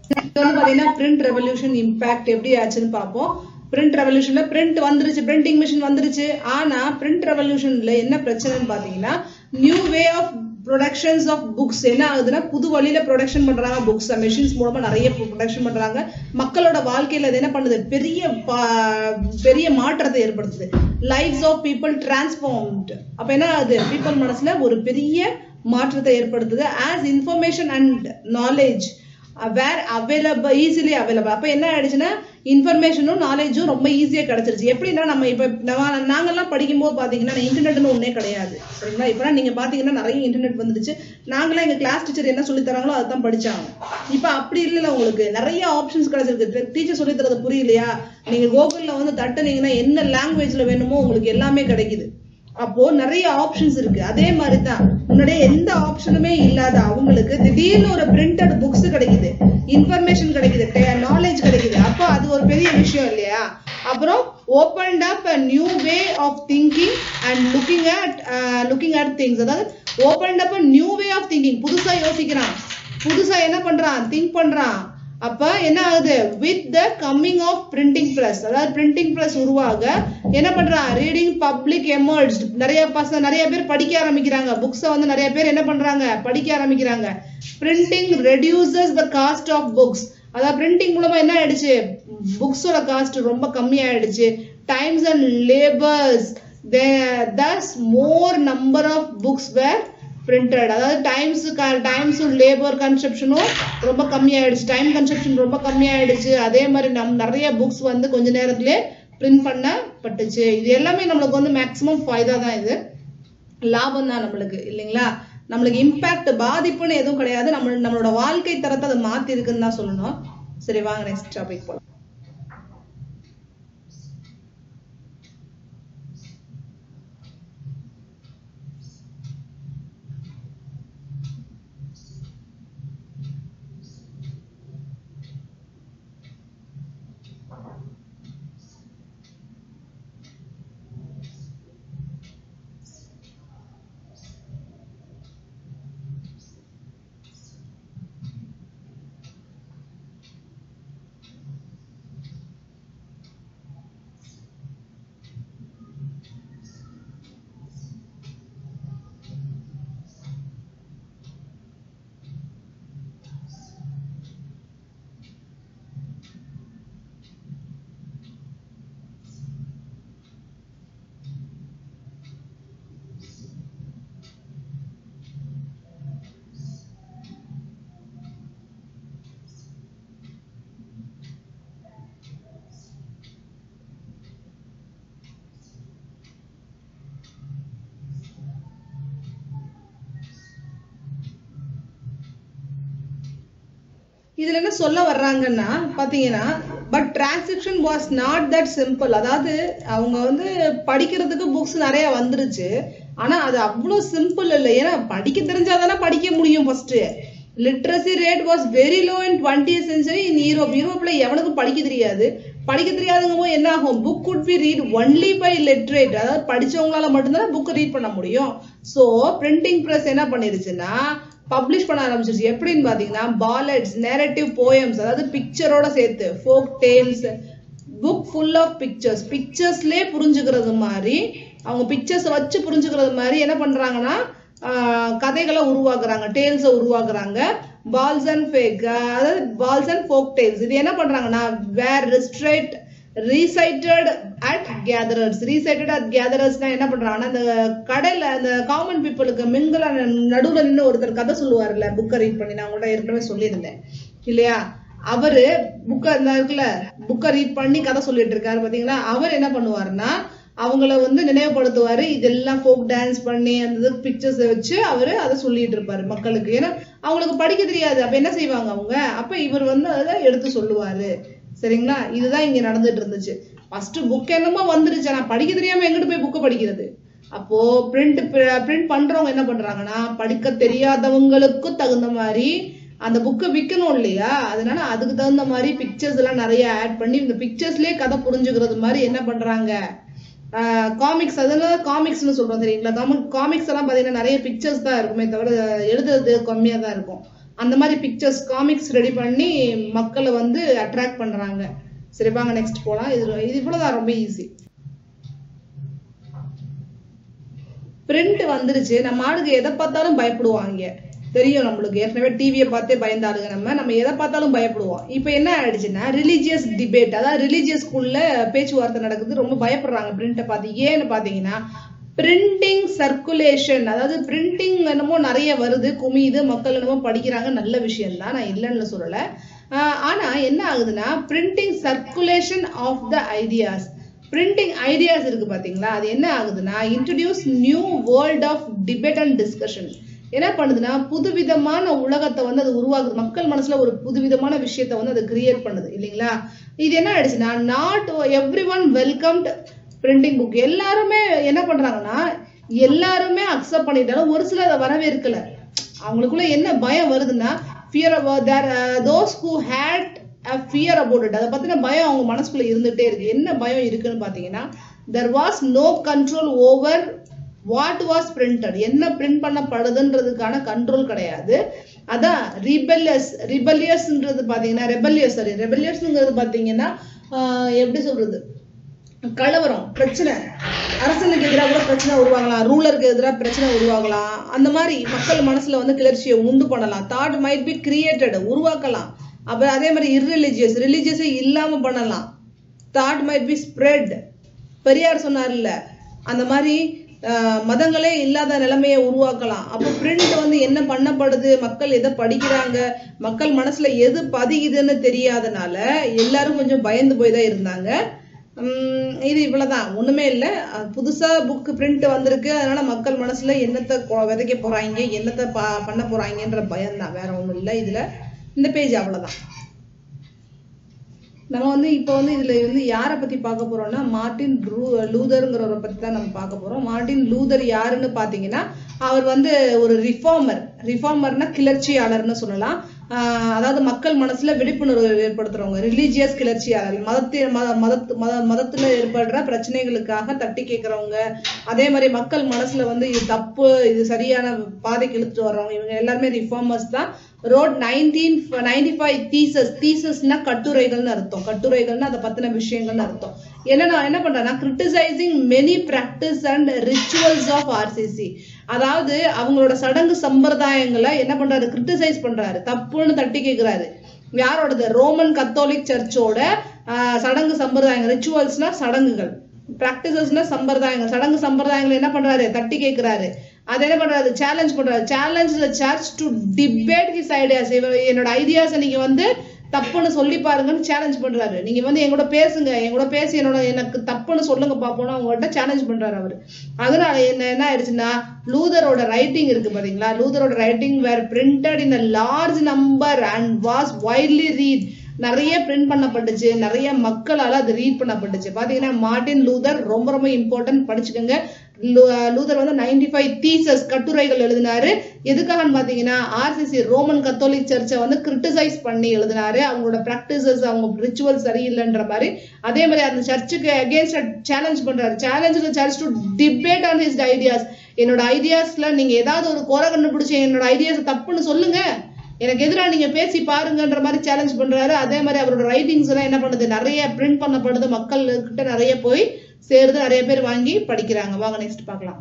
இது வந்து பாத்தீங்கன்னா பிரிண்ட் ரெவல்யூஷன் இம்பாக்ட் எப்படி ஆச்சுன்னு பார்ப்போம் பிரிண்ட் ரெவல்யூஷன்ல பிரிண்ட் வந்துருச்சு பிரிண்டிங் மிஷின் வந்துருச்சு ஆனா பிரிண்ட் ரெவல்யூஷன்ல என்ன பிரச்சனைன்னு பாத்தீங்கன்னா new way of productions of books என்ன ஆகுதுன்னா புது வழியில ப்ரொடக்ஷன் பண்றாங்க புக்ஸ் மெஷின்ஸ் மூலமா நிறைய ப்ரொடக்ஷன் பண்றாங்க மக்களோட வாழ்க்கையில அது என்ன பண்ணுது பெரிய பா- பெரிய மாற்றத்தை ஏற்படுத்துது லைஃப்ஸ் ஆஃப் பீப்புள் டிரான்ஸ்ஃபார்ம்ட் அப்ப என்ன ஆகுது பீப்புள் மனசுல ஒரு பெரிய மாற்றத்தை ஏற்படுத்துது as information and knowledge were available easily available அப்போ என்ன ஆயிடுச்சுன்னா இன்ஃபர்மேஷனும் நாலேஜும் ரொம்ப ஈஸியாக கிடைச்சிருச்சு எப்படின்னா நம்ம இப்போ நம்ம நாங்கெல்லாம் படிக்கும்போது பார்த்தீங்கன்னா இன்டர்நெட்னு ஒன்றே கிடையாது சரிங்களா இப்போலாம் நீங்கள் பார்த்தீங்கன்னா நிறைய இன்டர்நெட் வந்துடுச்சு நாங்களாம் எங்கள் கிளாஸ் டீச்சர் என்ன சொல்லி தராங்களோ அதுதான் படிச்சாங்க இப்போ அப்படி இல்லைல்ல உங்களுக்கு நிறைய ஆப்ஷன்ஸ் கிடைச்சிருக்கு டீச்சர் சொல்லி தரது புரியலையா நீங்கள் கூகுளில் வந்து தட்டுனீங்கன்னா என்ன லாங்குவேஜில் வேணுமோ உங்களுக்கு எல்லாமே கிடைக்குது அப்போ நிறைய ஆப்ஷன்ஸ் இருக்கு அதே மாதிரி தான் முன்னாடியே எந்த ஆப்ஷனுமே இல்லாத அவங்களுக்கு திடீர்னு ஒரு பிரிண்டட் புக்ஸ் கிடைக்குது இன்ஃபர்மேஷன் கிடைக்குது நாலேஜ் கிடைக்குது அப்போ அது ஒரு பெரிய விஷயம் இல்லையா அப்புறம் opened up a new way of thinking and looking at looking at things அதாவது opened up a new way of thinking புதுசா யோசிக்கிறான் புதுசா என்ன பண்றான் திங்க் பண்றான் அப்ப என்ன ஆகுது with the coming of printing press அதாவது பிரிண்டிங் பிரஸ் உருவாக என்ன பண்றான் ரீடிங் பப்ளிக் எமர்ஜ் நிறைய பசங்க நிறைய பேர் படிக்க ஆரம்பிக்கிறாங்க புக்ஸை வந்து நிறைய பேர் என்ன பண்றாங்க படிக்க ஆரம்பிக்கிறாங்க printing reduces the cost of books அதாவது பிரிண்டிங் மூலமா என்ன ஆயிடுச்சு புக்ஸோட காஸ்ட் ரொம்ப கம்மியாயிடுச்சு times and labours thus more number of books were printed அதாவது டைம்ஸ் டைம்ஸும் லேபர் கன்சப்ஷனும் ரொம்ப கம்மியாயிடுச்சு டைம் கன்சப்ஷன் ரொம்ப கம்மியாயிடுச்சு அதே மாதிரி நம் நிறைய புக்ஸ் வந்து கொஞ்ச நேரத்திலே பிரிண்ட் பண்ணப்பட்டுச்சு இது எல்லாமே நம்மளுக்கு வந்து மேக்ஸிமம் ஃபைதா தான் இது லாபம் தான் நம்மளுக்கு இல்லைங்களா நம்மளுக்கு இம்பாக்ட் பாதிப்புன்னு எதுவும் கிடையாது நம்ம நம்மளோட வாழ்க்கை தரத்தை அதை மாத்தி இருக்குன்னு தான் சொல்லணும் சரி வாங்க நெக்ஸ்ட் டாபிக் போலாம் இதுல என்ன சொல்ல வர்றாங்கன்னா பாத்தீங்கன்னா but transaction was not that simple அதாவது அவங்க வந்து படிக்கிறதுக்கு புக்ஸ் நிறைய வந்துருச்சு ஆனா அது அவ்வளோ சிம்பிள் இல்லை ஏன்னா படிக்க தெரிஞ்சாதானே படிக்க முடியும் first literacy rate was very low in twenty century in Europe யூரோப்ல எவனுக்கும் படிக்க தெரியாது படிக்க தெரியாதவங்க போது என்ன ஆகும் book could be read only by literate அதாவது படிச்சவங்களால மட்டும்தான் புக் ரீட் பண்ண முடியும் ஸோ பிரிண்டிங் ப்ரெஸ் என்ன பண்ணிருச்சுன்னா பப்ளிஷ் பண்ண ஆரம்பிச்சிருச்சு எப்படின்னு பாத்தீங்கன்னா பாலட்ஸ் நேரட்டிவ் போயம்ஸ் அதாவது பிக்சரோட சேர்த்து folk tales book full of pictures பிக்சர்ஸ்லேயே புரிஞ்சுக்கிறது மாதிரி அவங்க பிக்சர்ஸ் வச்சு புரிஞ்சுக்கிறது மாதிரி என்ன பண்றாங்கன்னா ஆஹ் கதைகளை உருவாக்குறாங்க டேல்ஸை உருவாக்குறாங்க பால்ஸ் அண்ட் ஃபேக் அதாவது பால்ஸ் அண்ட் ஃபோக் டேல்ஸ் இது என்ன பண்றாங்கன்னா were recited recited at gatherings recited at கேதரர்ஸ்னா என்ன பண்றாங்கன்னா அந்த கடையில அந்த காமன் பீப்புளுக்கு மிங்கில் நடுவுல நின்று ஒருத்தர் கதை சொல்லுவார்ல புக்கை ரீட் பண்ணி நான் உங்கள்ட்ட ஏற்கனவே சொல்லியிருந்தேன் இல்லையா அவரு புக்கை இந்த இருக்குல்ல புக்கை ரீட் பண்ணி கதை சொல்லிட்டு இருக்காரு பாத்தீங்களா அவர் என்ன பண்ணுவாருன்னா அவங்கள வந்து நினைவுபடுத்துவாரு இதெல்லாம் ஃபோக் டான்ஸ் பண்ணி அந்த பிக்சர்ஸ் வச்சு அவரு அதை சொல்லிட்டு இருப்பாரு மக்களுக்கு ஏன்னா அவங்களுக்கு படிக்க தெரியாது அப்ப என்ன செய்வாங்க அவங்க அப்ப இவர் வந்து அதை எடுத்து சொல்லுவாரு சரிங்களா இதுதான் இங்க நடந்துட்டு இருந்துச்சு ஃபர்ஸ்ட் புக் என்னமோ வந்துருச்சு ஆனா படிக்க தெரியாம எங்கிட்டு போய் புக்கை படிக்கிறது அப்போ பிரிண்ட் பிரிண்ட் பண்றவங்க என்ன பண்றாங்கன்னா படிக்க தெரியாதவங்களுக்கும் தகுந்த மாதிரி அந்த புக்கை விற்கணும் இல்லையா அதனால அதுக்கு தகுந்த மாதிரி பிக்சர்ஸ் எல்லாம் நிறைய ஆட் பண்ணி இந்த பிக்சர்ஸ்லயே கதை புரிஞ்சுக்கிறது மாதிரி என்ன பண்றாங்க காமிக்ஸ் அதெல்லாம் காமிக்ஸ்னு சொல்றோம் தெரியுங்களா காமிக் காமிக்ஸ் எல்லாம் பாத்தீங்கன்னா நிறைய பிக்சர்ஸ் தான் இருக்குமே தவிர எழுதுறது கம்மியா தான் இருக்கும் அந்த மாதிரி பிக்சர்ஸ் காமிக்ஸ் ரெடி பண்ணி மக்களை வந்து அட்ராக்ட் பண்றாங்க சரி வாங்க நெக்ஸ்ட் போலாம் இது இது இவ்வளவுதான் ரொம்ப ஈஸி பிரிண்ட் வந்துருச்சு நம்ம ஆளுக்கு எதை பார்த்தாலும் பயப்படுவாங்க தெரியும் நம்மளுக்கு ஏற்கனவே டிவியை பார்த்தே பயந்தாளுங்க நம்ம நம்ம எதை பார்த்தாலும் பயப்படுவோம் இப்போ என்ன ஆயிடுச்சுன்னா ரிலீஜியஸ் டிபேட் அதாவது ரிலீஜியஸ் ஸ்கூல்ல பேச்சுவார்த்தை நடக்குது ரொம்ப பயப்படுறாங்க பிரிண்ட்டை பார்த்து ஏன்னு பார்த்தீங்கன்னா பிரிண்டிங் சர்க்குலேஷன் அதாவது பிரிண்டிங் என்னமோ நிறைய வருது குமியுது மக்கள் என்னமோ படிக்கிறாங்க நல்ல விஷயம் தான் நான் இல்லைன்னு சொல்லலை ஆஹ் ஆனா என்ன ஆகுதுன்னா printing circulation of the ideas printing ideas இருக்கு பாத்தீங்களா அது என்ன ஆகுதுன்னா introduce new world of debate and discussion என்ன பண்ணுதுன்னா புதுவிதமான உலகத்தை வந்து அது உருவாக்குது மக்கள் மனசுல ஒரு புதுவிதமான விஷயத்த வந்து அது கிரியேட் பண்ணுது இல்லைங்களா இது என்ன ஆயிடுச்சுன்னா not everyone welcomed printing book எல்லாருமே என்ன பண்றாங்கன்னா எல்லாருமே அக்செப்ட் பண்ணிட்டாலும் ஒரு சிலர் அதை வரவேற்கல அவங்களுக்குள்ள என்ன பயம் வருதுன்னா fear there those who had fear about it அதை பத்தின பயம் அவங்க மனசுக்குள்ள இருந்துட்டே இருக்கு என்ன பயம் இருக்குன்னு பாத்தீங்கன்னா there was no control over what was printed என்ன பிரிண்ட் பண்ணப்படுதுன்றதுக்கான கண்ட்ரோல் கிடையாது அதான் ரிபெல்லியஸ் ரிபெல்லியஸ்ன்றது பாத்தீங்கன்னா ரெபல்லியஸ் சாரி ரெபல்லியஸ்ங்கிறது பாத்தீங்கன்னா ஆஹ் எப்படி சொல்றது கலவரம் பிரச்சனை அரசனுக்கு எதிராக கூட பிரச்சனை உருவாகலாம் ரூலருக்கு எதிராக பிரச்சனை உருவாகலாம் அந்த மாதிரி மக்கள் மனசுல வந்து கிளர்ச்சியை உண்டு பண்ணலாம் தாட் மைட் பி கிரியேட்டட் உருவாக்கலாம் அப்ப அதே மாதிரி இர்ரிலிஜியஸ் ரிலீஜியஸை இல்லாம பண்ணலாம் thought might be spread Periyar சொன்னார்ல அந்த மாதிரி ஆஹ், மதங்களே இல்லாத நிலைமையை உருவாக்கலாம் அப்போ பிரிண்ட் வந்து என்ன பண்ணப்படுது மக்கள் எதை படிக்கிறாங்க மக்கள் மனசுல எது பதியுதுன்னு தெரியாதனால எல்லாரும் கொஞ்சம் பயந்து போய் தான் இருந்தாங்க உம் இது இவ்வளவுதான் ஒண்ணுமே இல்ல அஹ் புதுசா புக் பிரிண்ட் வந்திருக்கு அதனால மக்கள் மனசுல என்னத்தை கொ- விதைக்க போறாங்க என்னத்தை ப- பண்ண போறாங்கன்ற பயம் தான் வேற ஒண்ணும் இல்ல இதுல இந்த பேஜ் அவ்வளவுதான் நம்ம வந்து இப்போ வந்து இதுல வந்து யாரை பத்தி பார்க்க போறோம்னா மார்ட்டின் ரூ- லூதர்ங்கிறவரை பத்தி தான் நம்ம பார்க்க போறோம் மார்ட்டின் லூதர் யாருன்னு பாத்தீங்கன்னா அவர் வந்து ஒரு ரிஃபார்மர் ரிஃபார்மர்னா கிளர்ச்சியாளர்னு சொல்லலாம் ஆஹ் அதாவது மக்கள் மனசுல விழிப்புணர்வு ஏற்படுத்துறவங்க ரிலீஜியஸ் கிளர்ச்சியாளர் மதத்தி மத மதத்து மத மதத்துல ஏற்படுற பிரச்சனைகளுக்காக தட்டி கேட்கறவங்க அதே மாதிரி மக்கள் மனசுல வந்து இது தப்பு இது சரியான பாதைக்கு இழுத்துட்டு வர்றவங்க இவங்க எல்லாருமே ரிஃபார்மர்ஸ் தான் wrote nineteen ninety five theses தீசஸ்னா கட்டுரைகள்னு அர்த்தம் கட்டுரைகள்னா அதை பத்தின விஷயங்கள்னு அர்த்தம் என்னன்னா என்ன பண்றேன்னா criticising many practice and rituals of RCC அதாவது அவங்களோட சடங்கு சம்பிரதாயங்களை என்ன பண்றாரு கிரிட்டிசைஸ் பண்றாரு தப்புன்னு தட்டி கேட்கிறாரு யாரோடது ரோமன் கத்தோலிக் சர்ச்சோட ஆஹ், சடங்கு சம்பிரதாயங்கள் ரிச்சுவல்ஸ்னா சடங்குகள் பிராக்டிசஸ்னா சம்பிரதாயங்கள் சடங்கு சம்பிரதாயங்கள் என்ன பண்றாரு தட்டி கேட்கிறாரு அது என்ன பண்றாரு சேலஞ்ச் பண்றாரு challenge the church to debate his ideas என்னோட ஐடியாஸை நீங்க வந்து தப்புன்னு சொல்லி பாருங்கன்னு சேலஞ்ச் பண்றாரு நீங்க வந்து என் கூட பேசுங்க என் கூட பேசி என்னோட எனக்கு தப்புன்னு சொல்லுங்க பாப்போம்னு அவங்கள்ட்ட சேலஞ்ச் பண்றாரு அவரு அதனால என்ன என்ன ஆயிடுச்சுன்னா லூதரோட ரைட்டிங் இருக்கு பாத்தீங்களா லூதரோட writing were printed in large number and was widely read நிறைய பிரிண்ட் பண்ணப்பட்டுச்சு நிறைய மக்களால அது ரீட் பண்ணப்பட்டுச்சு பாத்தீங்கன்னா மார்ட்டின் லூதர் ரொம்ப ரொம்ப இம்பார்ட்டன்ட் படிச்சுக்கோங்க லூ- லூதர் வந்து நைன்டி ஃபைவ் தீசஸ் கட்டுரைகள் எழுதினாரு எதுக்காகன்னு பாத்தீங்கன்னா ஆர்சிசி ரோமன் கத்தோலிக் சர்ச்சை வந்து கிரிட்டிசைஸ் பண்ணி எழுதினாரு அவங்களோட பிராக்டிசஸ் அவங்க ரிச்சுவல் சரியில்லைன்ற மாதிரி அதே மாதிரி அந்த சர்ச்சுக்கு அகேன்ஸ்ட் சேலஞ்ச் பண்றாரு challenge church to debate on his ideas என்னோட ஐடியாஸ்ல நீங்க ஏதாவது ஒரு குறை கண்டுபிடிச்சு என்னோட ஐடியாஸ் தப்புன்னு சொல்லுங்க எனக்கு எதிராக நீங்க பேசி பாருங்கன்ற மாதிரி சேலஞ்ச் பண்றாரு அதே மாதிரி அவரோட ரைட்டிங்ஸ் எல்லாம் என்ன பண்ணுது நிறைய பிரிண்ட் பண்ணப்படுது மக்கள் கிட்ட நிறைய போய் சேருது நிறைய பேர் வாங்கி படிக்கிறாங்க வாங்க நெக்ஸ்ட் பார்க்கலாம்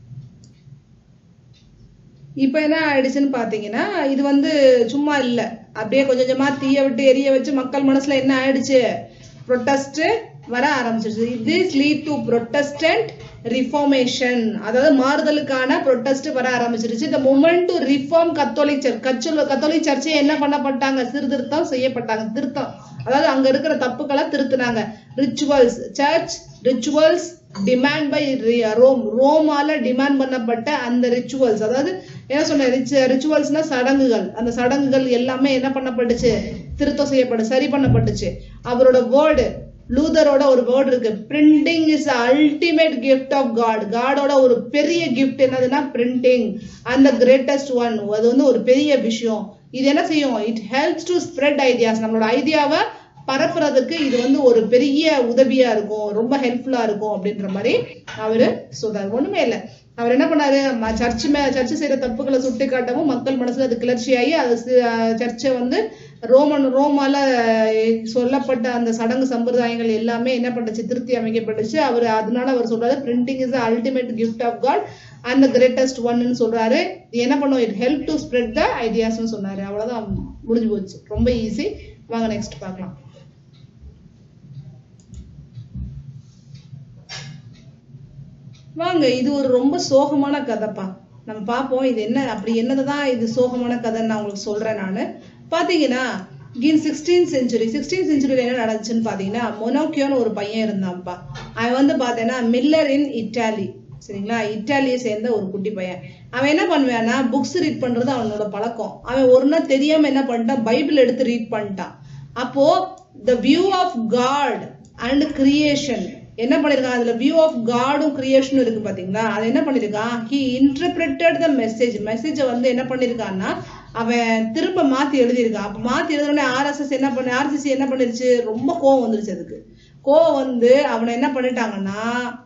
இப்ப என்ன ஆயிடுச்சுன்னு பாத்தீங்கன்னா இது வந்து சும்மா இல்ல அப்படியே கொஞ்சம் கொஞ்சமா தீய விட்டு எரிய வச்சு மக்கள் மனசுல என்ன ஆயிடுச்சு ப்ரொட்டஸ்ட் வர ஆரம்பிச்சிருச்சு this lead to Protestant Reformation அதாவது மாறுதலுக்கான ப்ரொட்டஸ்ட் வர ஆரம்பிச்சிருச்சு இந்த movement to reform Catholic church கச்சல் கத்தோலிக் சர்ச்சை என்ன பண்ணப்பட்டாங்க சீர்திருத்தம் செய்யப்பட்டாங்க திருத்தம் அதாவது அங்க இருக்கிற தப்புக்களை திருத்தினாங்க rituals church rituals demand by Rome ரோமால டிமாண்ட் பண்ணப்பட்ட அந்த ரிச்சுவல்ஸ் அதாவது என்ன சொன்னேன் ரிச்சுவல்ஸ்னா சடங்குகள் அந்த சடங்குகள் எல்லாமே என்ன பண்ணப்பட்டுச்சு திருத்தம் செய்யப்பட்டு சரி பண்ணப்பட்டுச்சு அவரோட வேர்டு லூதரோட ஒரு வேர்டு இருக்கு printing is ultimate gift of God காடோட ஒரு பெரிய கிஃப்ட் என்னதுன்னா பிரிண்டிங் அந்த கிரேட்டஸ்ட் ஒன் அது வந்து ஒரு பெரிய விஷயம் இது என்ன செய்யும் it helps to spread ideas நம்மளோட ஐடியாவை பரப்புறதுக்கு இது வந்து ஒரு பெரிய உதவியா இருக்கும் ரொம்ப ஹெல்ப்ஃபுல்லா இருக்கும் அப்படின்ற மாதிரி அவரு சொல்றாரு ஒண்ணுமே இல்ல அவர் என்ன பண்ணாரு ம- சர்ச்சு மே சர்ச்சு செய்யற தப்புகளை சுட்டி காட்டவும் மக்கள் மனசுல அது கிளர்ச்சியாகி அது சி- அஹ் சர்ச்சை வந்து ரோமன் ரோமால அஹ், சொல்லப்பட்ட அந்த சடங்கு சம்பிரதாயங்கள் எல்லாமே என்ன பண்ணுச்சு திருத்தி அமைக்கப்பட்டுச்சு அவர் அதனால அவர் சொல்றாரு printing is ultimate gift of God and the greatest ஒன்னு சொல்றாரு இது என்ன பண்ணும் it help to spread the ஐடியாஸ்னு சொன்னாரு அவ்வளவுதான் முடிஞ்சு போச்சு ரொம்ப ஈஸி வாங்க நெக்ஸ்ட் பார்க்கலாம் வாங்க இது ஒரு ரொம்ப சோகமான கதைப்பா நம்ம பார்ப்போம் இது என்ன அப்படி என்னதான் இது சோகமான கதைன்னு நான் உங்களுக்கு சொல்றேன் நான் பாத்தீங்கன்னா இன் சிக்ஸ்டீன் செஞ்சுரி சிக்ஸ்டீன் செஞ்சுரியில் என்ன நடந்துச்சுன்னு பாத்தீங்கன்னா மொனோக்கியோன்னு ஒரு பையன் இருந்தான்ப்பா அவன் வந்து பார்த்தேன்னா மில்லர் இன் இட்டாலி சரிங்களா இட்டாலியை சேர்ந்த ஒரு குட்டி பையன் அவன் என்ன பண்ணுவான்னா புக்ஸ் ரீட் பண்றது அவனோட பழக்கம் அவன் ஒரு நாள் தெரியாம என்ன பண்ணிட்டான் பைபிள் எடுத்து ரீட் பண்ணிட்டான் அப்போ the view of God and creation என்ன பண்ணிருக்கான் அதுல வியூ ஆஃப் காடும் கிரியேஷனும் இருக்கு பாத்தீங்களா அது என்ன பண்ணிருக்கான் ஹி இன்டர்பிரட்டட் த மெசேஜ் மெசேஜை வந்து என்ன பண்ணிருக்கான்னா அவன் திரும்ப மாத்தி எழுதியிருக்கான் அப்ப மாத்தி எழுதுனே ஆர்எஸ்எஸ் என்ன பண்ண ஆர்சிசி என்ன பண்ணிருச்சு ரொம்ப கோவம் வந்துருச்சு அதுக்கு கோவம் வந்து அவனை என்ன பண்ணிட்டாங்கன்னா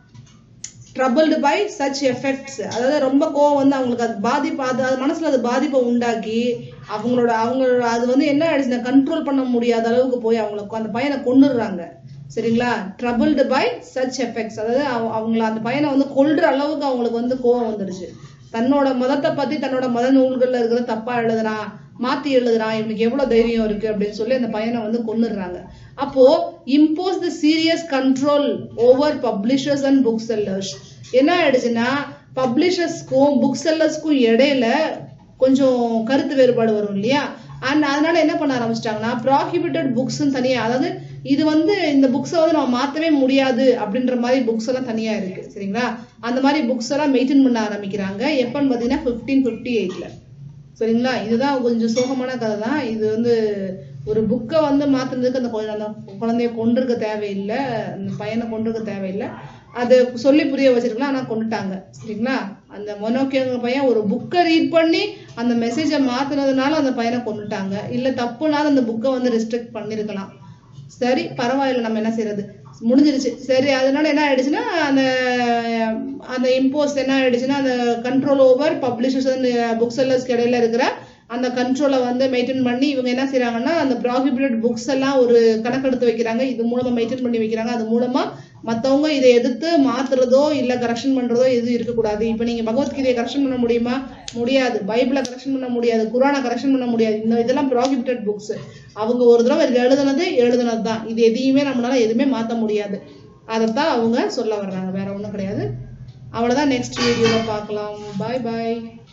ட்ரபிள்டு பை சச் எஃபெக்ட்ஸ் அதாவது ரொம்ப கோவம் வந்து அவங்களுக்கு அது பாதிப்பு அது அது மனசுல அது பாதிப்பை உண்டாக்கி அவங்களோட அவங்களோட அது வந்து என்ன ஆயிடுச்சுன்னா கண்ட்ரோல் பண்ண முடியாத அளவுக்கு போய் அவங்களுக்கு அந்த பையனை கொன்னுடுறாங்க சரிங்களா ட்ரபிள்டு பை சச் எஃபெக்ட்ஸ் அதாவது அவ- அவங்கள அந்த பையனை வந்து கொல்ற அளவுக்கு அவங்களுக்கு வந்து கோவம் வந்துடுச்சு தன்னோட மதத்தை பத்தி தன்னோட மத நூல்கள்ல இருக்கிறத தப்பா எழுதுறான் மாத்தி எழுதுறான் இவனுக்கு எவ்வளவு தைரியம் இருக்கு அப்படின்னு சொல்லி அந்த பையனை வந்து கொன்னுடுறாங்க அப்போ impose the serious control over publishers and book sellers என்ன ஆயிடுச்சுன்னா பப்ளிஷர்ஸ்க்கும் புக் செல்லர்ஸ்க்கும் இடையில கொஞ்சம் கருத்து வேறுபாடு வரும் இல்லையா அண்ட் அதனால என்ன பண்ண ஆரம்பிச்சிட்டாங்கன்னா ப்ராஹிபிட்டட் புக்ஸ் தனியா அதாவது இது வந்து இந்த புக்ஸை வந்து நம்ம மாத்தவே முடியாது அப்படின்ற மாதிரி புக்ஸ் எல்லாம் தனியா இருக்கு சரிங்களா அந்த மாதிரி புக்ஸ் எல்லாம் மெயின்டைன் பண்ண ஆரம்பிக்கிறாங்க எப்பன்னு பாத்தீங்கன்னா பிப்டீன் பிப்டி எயிட்ல சரிங்களா இதுதான் கொஞ்சம் சோகமான கதை தான் இது வந்து ஒரு புக்கை வந்து மாத்துனதுக்கு அந்த குழந்தை அந்த குழந்தைய கொண்டிருக்க தேவையில்லை அந்த பையனை கொண்டிருக்க தேவையில்லை அதை சொல்லி புரிய வச்சிருக்கலாம் ஆனா கொண்டுட்டாங்க சரிங்களா அந்த மொனோக்கியங்க பையன் ஒரு புக்கை ரீட் பண்ணி அந்த மெசேஜை மாத்துனதுனால அந்த பையனை கொண்டுட்டாங்க இல்ல தப்புனால அந்த புக்கை வந்து ரெஸ்ட்ரிக்ட் பண்ணிருக்கலாம் சரி பரவாயில்ல நம்ம என்ன செய்யறது முடிஞ்சிருச்சு சரி அதனால என்ன ஆயிடுச்சுன்னா அந்த அந்த இம்போஸ் என்ன ஆயிடுச்சுன்னா அந்த control over publishers and book செல்லர்ஸ்க்கு இடையில இருக்கிற அந்த கண்ட்ரோலை வந்து மெயின்டைன் பண்ணி இவங்க என்ன செய்றாங்கன்னா அந்த ப்ராஹிபிட்டட் புக்ஸ் எல்லாம் ஒரு கணக்கெடுத்து வைக்கிறாங்க இது மூலமா மெயின்டைன் பண்ணி வைக்கிறாங்க அது மூலமா மத்தவங்க இதை எதிர்த்து மாத்துறதோ இல்ல கரெக்ஷன் பண்றதோ எதுவும் இருக்கக்கூடாது இப்ப நீங்க பகவத்கீதையை கரெக்ஷன் பண்ண முடியுமா முடியாது பைபிளை கரெக்ஷன் பண்ண முடியாது குரானை கரெக்ஷன் பண்ண முடியாது இந்த இதெல்லாம் ப்ராஹிபிட்டட் புக்ஸ் அவங்க ஒரு தடவை எழுதுனது எழுதுனது தான் இது எதையுமே நம்மளால எதுவுமே மாத்த முடியாது அதைத்தான் அவங்க சொல்ல வர்றாங்க வேற ஒண்ணும் கிடையாது அவ்வளவுதான் நெக்ஸ்ட் வீடியோல பார்க்கலாம் பாய் பாய்